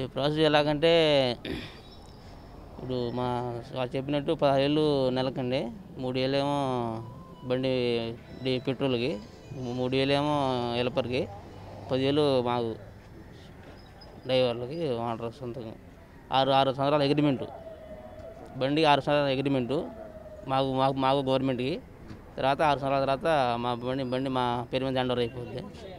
process ఎలాగంటే ఇప్పుడు మా వాళ్ళు చెప్పినట్టు పదహారేళ్ళు నెలకండి మూడు వేలు ఏమో బండి డి- పెట్రోల్కి మూడు వేలు ఏమో హెల్పర్కి పదివేలు మాకు డ్రైవర్లకి ఓనర్ సొంతంగా ఆరు ఆరు సంవత్సరాల అగ్రిమెంటు బండి ఆరు సంవత్సరాల అగ్రిమెంటు మాకు మాకు మాకు గవర్నమెంట్కి తర్వాత ఆరు సంవత్సరాల తర్వాత మా బండి బండి మా పేరు మీద హ్యాండ్ ఓవర్ అయిపోద్ది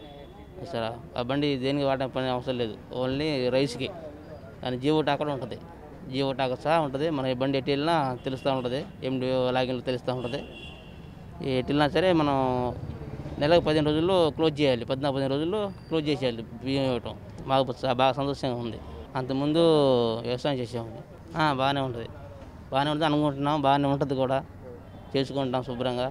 సరే ఆ బండి దేనికి వాడడం పని అవసరం లేదు ఓన్లీ రైస్కి కానీ జియో టాక్ కూడా ఉంటుంది జియో టాక్ సహా ఉంటుంది మన ఈ బండి ఎటు వెళ్ళినా తెలుస్తూ ఉంటుంది ఎండి లాగిన్లు తెలుస్తూ ఉంటుంది ఎటు వెళ్ళినా సరే మనం నెలకు పదిహేను రోజుల్లో క్లోజ్ చేయాలి పద్నాలుగు పదిహేను రోజుల్లో క్లోజ్ చేసేయాలి బియ్యం ఇవ్వటం మాకు స- బాగా సంతోషంగా ఉంది అంతకుముందు వ్యవసాయం చేసాము ఆ, బాగానే ఉంటుంది బాగానే ఉంటుంది అనుకుంటున్నాం బాగానే ఉంటుంది కూడా చేసుకుంటాం శుభ్రంగా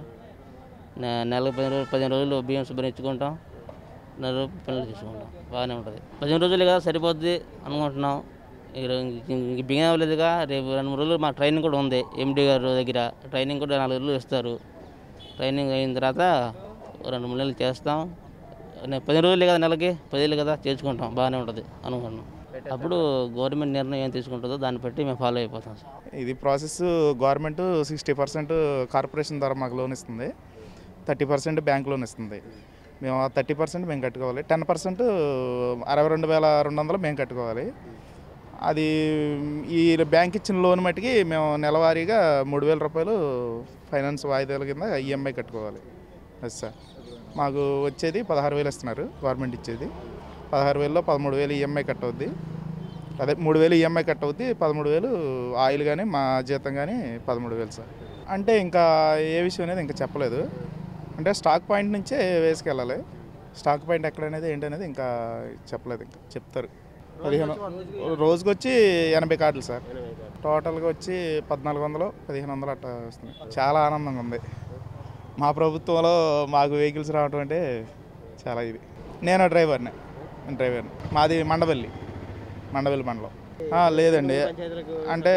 నె- నెలకు పదిహేను రోజులు పదిహేను రోజులు బియ్యం శుభ్రం ఇచ్చుకుంటాం నెల రోజులు పనులు చేసుకుంటాం బాగానే ఉంటుంది పదిహేను రోజులు కదా సరిపోద్ది అనుకుంటున్నాం ఈ రో- ఇంక బియ్యం అవ్వలేదుగా రేపు రెండు మూడు రోజులు మా ట్రైనింగ్ కూడా ఉంది ఎండి గారు దగ్గర ట్రైనింగ్ కూడా నాలుగు రోజులు ఇస్తారు ట్రైనింగ్ అయిన తర్వాత ఓ రెండు మూడు నెలలు చేస్తాం నే- పదిహేను రోజులే కదా నెలకి పదివేలు కదా చేసుకుంటాం బాగానే ఉంటుంది అనుకుంటున్నాం అప్పుడు గవర్నమెంట్ నిర్ణయం ఏం తీసుకుంటుందో దాన్ని బట్టి మేము ఫాలో అయిపోతాం సార్ ఇది process government sixty percent corporation ద్వారా మాకు లోన్ ఇస్తుంది థర్టీ పర్సెంట్ బ్యాంక్ లోన్ ఇస్తుంది మేము థర్టీ పర్సెంట్ మేము కట్టుకోవాలి టెన్ పర్సెంట్ అరవై రెండు వేల రెండు వందలు మేము కట్టుకోవాలి అది ఈ బ్యాంక్ ఇచ్చిన లోన్ మట్టుకి మేము నెలవారీగా మూడు వేల రూపాయలు ఫైనాన్స్ వాయిదాల కింద ఈఎంఐ కట్టుకోవాలి ఎస్ సార్ మాకు వచ్చేది పదహారు వేలు ఇస్తున్నారు గవర్నమెంట్ ఇచ్చేది పదహారు వేలలో పదమూడు వేలు ఈఎంఐ కట్ అవుద్ది అదే మూడు వేలు ఈఎంఐ కట్ అవుద్ది పదమూడు వేలు ఆయిల్ కానీ మా జీతం కానీ పదమూడు వేలు సార్ అంటే ఇంకా ఏ విషయం అనేది ఇంకా చెప్పలేదు అంటే స్టాక్ పాయింట్ నుంచే వేసుకెళ్ళాలి స్టాక్ పాయింట్ ఎక్కడ అనేది ఏంటనేది ఇంకా చెప్పలేదు ఇంకా చెప్తారు పదిహేను రోజుకి వచ్చి ఎనభై కార్డులు సార్ టోటల్గా వచ్చి పద్నాలుగు వందలు పదిహేను వందలు అట్లా వస్తుంది చాలా ఆనందంగా ఉంది మా ప్రభుత్వంలో మాకు వెహికల్స్ రావడం అంటే చాలా ఇది నేను డ్రైవర్ని నేను డ్రైవర్ని మాది మండవల్లి మండవల్లి మండలం ఆ, లేదండి అంటే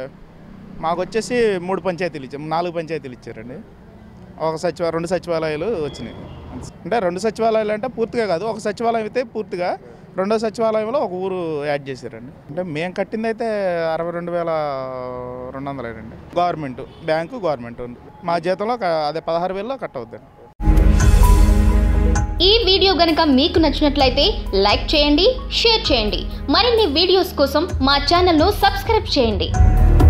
మాకు వచ్చేసి మూడు పంచాయతీలు ఇచ్చారు నాలుగు పంచాయతీలు ఇచ్చారండి ఒక సచివ రెండు సచివాలయాలు వచ్చినాయి అంటే రెండు సచివాలయాలు అంటే పూర్తిగా కాదు ఒక సచివాలయం అయితే పూర్తిగా రెండో సచివాలయంలో ఒక ఊరు యాడ్ చేశారండి అంటే మేము కట్టింది అయితే అరవై రెండు వేల రెండు వందలేనండి గవర్నమెంట్ బ్యాంకు గవర్నమెంట్ మా జీతంలో క- అదే పదహారు వేలలో కట్ అవుద్దండి ఈ వీడియో గనుక మీకు నచ్చినట్లయితే లైక్ చేయండి షేర్ చేయండి మరిన్ని వీడియోస్ కోసం మా ఛానల్ను సబ్స్క్రైబ్ చేయండి